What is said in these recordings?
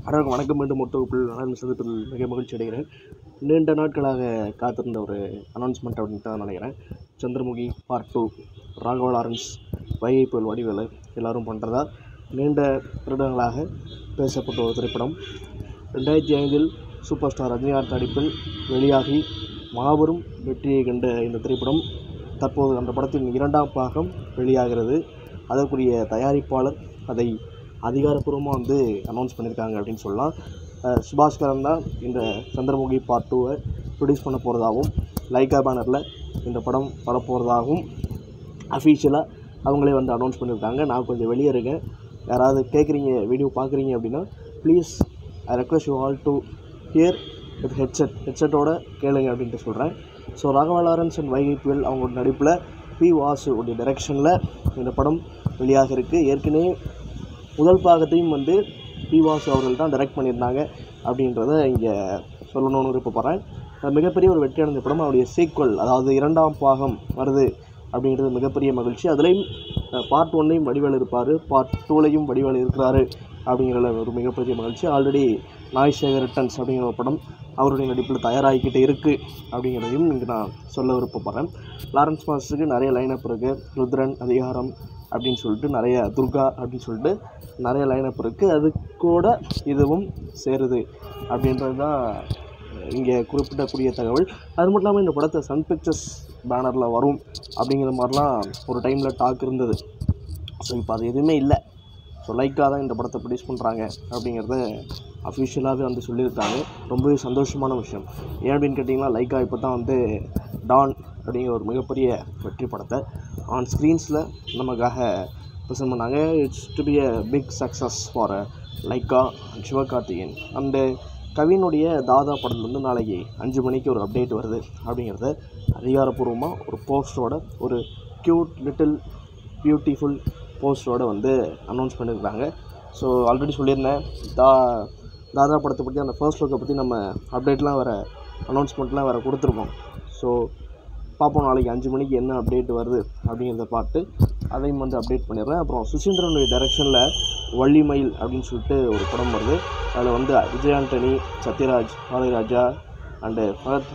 அனைவருக்கும் வணக்கம் மீண்டும் ஒரு தொகுப்பில் நான் சந்திப்பில் மிக மகிழ்ச்சி அடைகிறேன் நீண்ட நாட்களாக காத்திருந்த ஒரு அனௌன்ஸ்மெண்ட் அப்படின்னு தான் நினைக்கிறேன் சந்திரமுகி பார்ட் டூ ராகவ லாரன்ஸ் வைகை புயல் வடிவேலு எல்லாரும் பண்ணுறதா நீண்ட வருடங்களாக பேசப்பட்ட ஒரு திரைப்படம் ரெண்டாயிரத்தி ஐந்தில் சூப்பர் ஸ்டார் ரஜினிகாந்த் நடிப்பில் வெளியாகி மாபெரும் வெற்றியை கண்ட இந்த திரைப்படம் தற்போது அந்த படத்தின் இரண்டாம் பாகம் வெளியாகிறது அதற்குரிய தயாரிப்பாளர் அதை அதிகாரப்பூர்வமாக வந்து அனௌன்ஸ் பண்ணியிருக்காங்க அப்படின்னு சொல்லலாம் அஹ் சுபாஷ்கரன் தான் இந்த சந்திரமுகி பார்ட் டூவை ப்ரொடியூஸ் பண்ண போகிறதாகவும் லைக்கா பேனரில் இந்த படம் வரப்போகிறதாகவும் அஃபீஷியலாக அவங்களே வந்து அனௌன்ஸ் பண்ணியிருக்காங்க நான் கொஞ்சம் வெளியே இருக்கேன் யாராவது கேட்குறீங்க வீடியோ பார்க்குறீங்க அப்படின்னா please I request you all to hear with headset ஹெட்செட்டோட கேளுங்க அப்படின்ட்டு சொல்கிறேன் ஸோ ராகவா லாரன்ஸ் அண்ட் வைகை புயல் அவங்களோட நடிப்பில் பி வாசு உடைய டைரெக்ஷனில் இந்த படம் வெளியாக இருக்குது ஏற்கனவே முதல் பாகத்தையும் வந்து பி வாசு அவர்கள் தான் டைரக்ட் பண்ணியிருந்தாங்க அப்படின்றத இங்கே சொல்லணும்னு விருப்பப்படுறேன் அது மிகப்பெரிய ஒரு வெற்றி அடைந்த படம் அவருடைய சீக்வல் அதாவது இரண்டாம் பாகம் வருது அப்படின்றது மிகப்பெரிய மகிழ்ச்சி அதுலேயும் பார்ட் ஒன்னையும் வடிவேல் இருப்பார் பார்ட் டூலையும் வடிவேல் இருக்கிறாரு அப்படிங்கிறதுல ஒரு மிகப்பெரிய மகிழ்ச்சி ஆல்ரெடி நாய் சேகர் ரிட்டர்ன்ஸ் அப்படிங்கிற ஒரு படம் அவருடைய நடிப்பில் தயாராகிக்கிட்டு இருக்குது அப்படிங்கிறதையும் இங்கே நான் சொல்ல விருப்பப்படுறேன் லாரன்ஸ் மாஸ்டருக்கு நிறைய லைனப் இருக்குது ருத்ரன் அதிகாரம் அப்படின்னு சொல்லிட்டு நிறைய துர்கா அப்படின்னு சொல்லிட்டு நிறைய லைனப் இருக்குது அது கூட இதுவும் சேருது அப்படின்றது தான் இங்கே குறிப்பிடக்கூடிய தகவல் அது மட்டும் இல்லாமல் இந்த படத்தை சன் பிக்சர்ஸ் பேனரில் வரும் அப்படிங்கிற மாதிரிலாம் ஒரு டைமில் டாக் இருந்தது ஸோ இப்போ அது எதுவுமே இல்லை ஸோ லைக்காக தான் இந்த படத்தை ப்ரொடியூஸ் பண்ணுறாங்க அப்படிங்கிறத அஃபிஷியலாகவே வந்து சொல்லியிருக்காங்க ரொம்பவே சந்தோஷமான விஷயம் ஏன் அப்படின்னு கேட்டிங்கன்னா லைக்கா இப்போ தான் வந்து டான் அப்படிங்கிற ஒரு மிகப்பெரிய வெற்றி படத்தை ஆன் ஸ்க்ரீன்ஸில் நமக்காக ப்ரெசென்ட் பண்ணாங்க it's to be a big success for Lyca and Sivakarthikeyan and கவினுடைய தாதா படத்துலேருந்து நாளைக்கு அஞ்சு மணிக்கு ஒரு அப்டேட் வருது அப்படிங்கிறத அதிகாரப்பூர்வமாக ஒரு போஸ்டரோட ஒரு க்யூட் லிட்டில் பியூட்டிஃபுல் போஸ்டரோட வந்து அனௌன்ஸ் பண்ணியிருக்காங்க ஸோ ஆல்ரெடி சொல்லியிருந்தேன் தா தாதா படத்தை பற்றி அந்த ஃபர்ஸ்ட் லுக்கை பற்றி நம்ம அப்டேட்லாம் வேறு அனௌன்ஸ்மெண்ட்லாம் வேறு கொடுத்துருக்கோம் ஸோ பார்ப்போம் நாளைக்கு அஞ்சு மணிக்கு என்ன அப்டேட் வருது அப்படிங்கிறத பார்த்து அதையும் வந்து அப்டேட் பண்ணிடுறேன் அப்புறம் சுசீந்திரனுடைய டைரெக்ஷனில் வள்ளிமயில் அப்படின்னு சொல்லிட்டு ஒரு படம் வருது அதில் வந்து விஜய் ஆண்டனி சத்யராஜ் பாரதிராஜா அண்டு ஃபகத்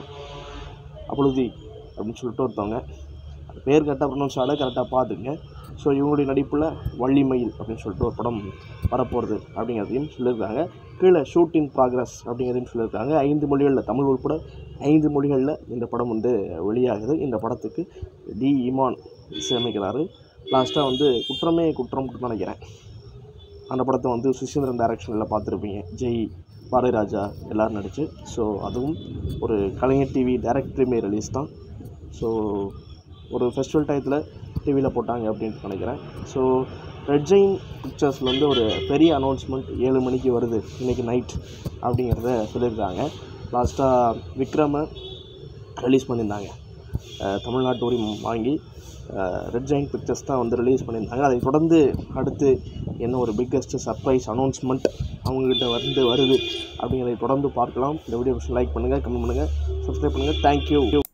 அபுலுதி அப்படின்னு சொல்லிட்டு ஒருத்தவங்க அது பேர் கரெக்டாக ப்ரொனவுன்ஸ் ஆகல கரெக்டாக பார்த்துங்க ஸோ இவங்களுடைய நடிப்பில் வள்ளிமயில் அப்படின்னு சொல்லிட்டு ஒரு படம் வரப்போகிறது அப்படிங்கிறதையும் சொல்லியிருக்காங்க கீழே ஷூட் இன் ப்ராக்ரஸ் அப்படிங்கிறதையும் சொல்லியிருக்காங்க ஐந்து மொழிகளில் தமிழ் உட்பட ஐந்து மொழிகளில் இந்த படம் வந்து வெளியாகுது இந்த படத்துக்கு டி இமான் இசையமைக்கிறாரு லாஸ்ட்டாக வந்து குற்றமே குற்றம்னு நினைக்கிறேன் அந்த படத்தை வந்து சுசீந்திரன் டைரக்ஷனில் பார்த்துருப்பீங்க ஜெய் பாரதிராஜா எல்லோரும் நடிச்சு ஸோ அதுவும் ஒரு Kalaignar TV direct premiere release தான் ஸோ ஒரு ஃபெஸ்டிவல் டயத்தில் டிவியில் போட்டாங்க அப்படின்ட்டு நினைக்கிறேன் ஸோ ரெட் ஜெயின் பிக்சர்ஸ்லேருந்து ஒரு பெரிய அனௌன்ஸ்மெண்ட் ஏழு மணிக்கு வருது இன்றைக்கி நைட் அப்படிங்கிறத சொல்லியிருக்காங்க லாஸ்ட்டாக விக்ரமை ரிலீஸ் பண்ணியிருந்தாங்க அஹ் தமிழ்நாட்டு உரிமம் வாங்கி ரெட் ஜெயின் பிக்சர்ஸ் தான் வந்து ரிலீஸ் பண்ணியிருந்தாங்க அதை தொடர்ந்து அடுத்து என்ன ஒரு பிக்கஸ்ட் சர்ப்ரைஸ் அனௌன்ஸ்மெண்ட் அவங்கக்கிட்ட வந்து வருது அப்படிங்கிறதை தொடர்ந்து பார்க்கலாம் இந்த வீடியோ லைக் பண்ணுங்கள் கமெண்ட் பண்ணுங்கள் சப்ஸ்கிரைப் பண்ணுங்கள் தேங்க்யூ